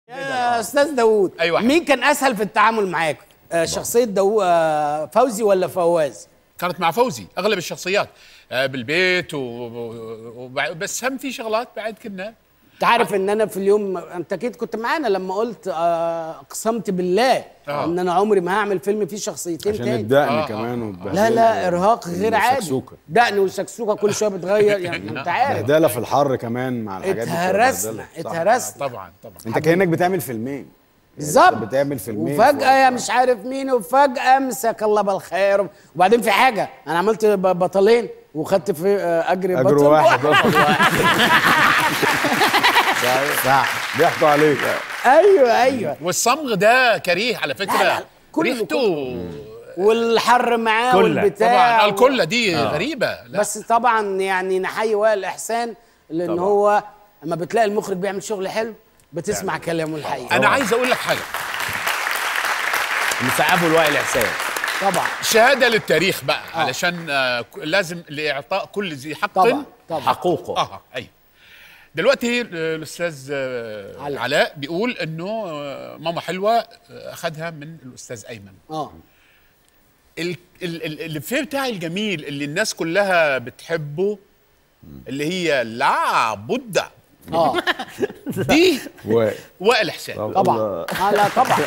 يا استاذ داوود أيوة. مين كان اسهل في التعامل معاك آه، شخصيه داوود آه، فوزي ولا فواز كانت مع فوزي اغلب الشخصيات آه، بالبيت و... و... بس هم في شغلات بعد كنا انت عارف ان انا في اليوم انت اكيد كنت معانا لما قلت آه، اقسمت بالله آه. ان انا عمري ما هعمل فيلم فيه شخصيتين عشان تاني الدقن آه، آه. كمان والبهدله لا لا ارهاق غير عادي والسكسوكة. دقن والسكسوكه كل شويه بتغير يعني انت عارف بهدله في الحر كمان مع الحاجات دي بتبقى اتهرسنا بهدلة. صح. اتهرسنا طبعا طبعا انت كانك بتعمل فيلمين بالظبط بتعمل فيلمين وفجأة يا مش عارف مين وفجأة مسك الله بالخير وبعدين في حاجة أنا عملت ب- بطلين وخدت في آه، أجر اجر بطل واحد صح صح ضحكوا عليك أيوه أيوه والصمغ ده كريه على فكره لا، لا، كله- ريحته والحر معاه كلة. والبتاع طبعا الكله دي غريبه لا بس طبعا يعني نحيي وائل إحسان لأن طبعاً. هو لما بتلاقي المخرج بيعمل شغل حلو بتسمع كلامه الحقيقي انا عايز اقول لك حاجه مسقفه لوائل احسان طبعا شهاده للتاريخ بقى علشان آه، ك- لازم لاعطاء كل ذي حق طبعا طبعا حقوقه اه ايوه دلوقتي آه، الاستاذ آه، علاء. علاء بيقول انه آه، ماما حلوه آه، اخذها من الاستاذ ايمن اه ال- ال- ال- الإفيه بتاعي الجميل اللي الناس كلها بتحبه اللي هي لا بد اه دي و... وائل حسين طبعا آه لا طبعا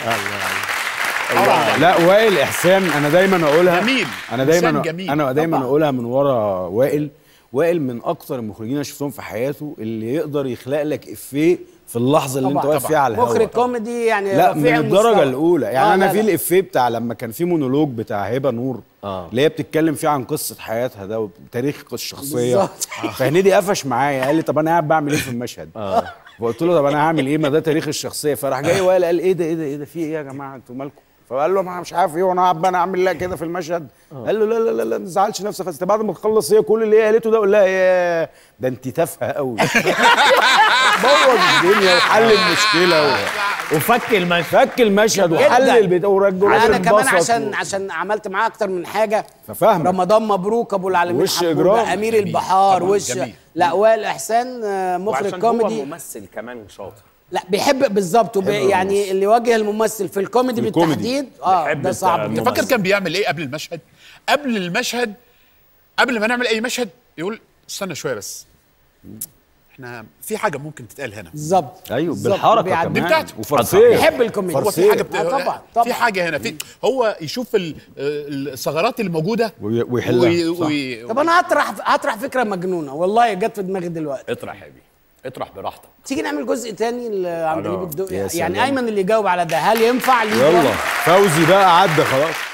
لا وائل احسان انا دايما اقولها جميل. انا دايما إنسان جميل. انا دايما طبعا. اقولها من ورا وائل وائل من اكتر المخرجين اللي شفتهم في حياته اللي يقدر يخلق لك افيه في اللحظه اللي انت طبعا. واقف فيها على الهواء مخرج كوميدي يعني لا من رفيع الدرجه المستوى. الاولى يعني آه، انا لا، في لا. الافيه بتاع لما كان في مونولوج بتاع هبه نور آه. اللي هي بتتكلم فيه عن قصه حياتها ده وتاريخ الشخصيه بالظبط. فهنيدي قفش معايا قال لي طب انا قاعد بعمل ايه في المشهد فقلت له طب انا هعمل ايه ما ده تاريخ الشخصيه فراح جاي وائل قال ايه ده ايه ده ايه ده في ايه يا جماعه انتوا مالكم فقال له ما أنا مش عارف ايه وانا قاعد انا اعمل لها كده في المشهد قال له لا لا لا لا ما تزعلش نفسك خالص بعد ما تخلص هي كل اللي هي قالته ده قول لها يا ده انت تافهه قوي بوظ الدنيا وحل المشكله و... وفك المشهد فك المشهد جداً. وحل البيت ورجعوا انا كمان عشان عشان عملت معاه اكتر من حاجه ففاهمك. رمضان مبروك ابو العالمين وش حمودة، إجرام. امير جميل. البحار طبعاً، وش جميل. لا وائل احسان آه، مخرج وعشان هو كوميدي ممثل كمان شاطر لا بيحب بالظبط وبي- بيحب يعني الممثل. اللي يواجه الممثل في الكوميدي في الكوميدي. بالتحديد اه بيحب ده صعب الت- جداً. فاكر كان بيعمل ايه قبل المشهد قبل المشهد قبل ما نعمل اي مشهد يقول استنى شويه بس احنا في حاجه ممكن تتقال هنا بالظبط ايوه بالظبط. بالحركه بيعدي- كمان بتاعته. وفرسيه بيحب الكوميدي هو في حاجه آه، طبعا في طبعا حاجه هنا في هو يشوف ال- الثغرات اللي موجوده وي- ويحلها، وي- صح. وي- طب انا هطرح هطرح فكره مجنونه والله جت في دماغي دلوقتي اطرح يا بيه اطرح براحتك تيجي نعمل جزء تاني لعندليب الدقي يا يعني سلام. ايمن اللي يجاوب على ده هل ينفع ليه يلا فوزي بقى عدى خلاص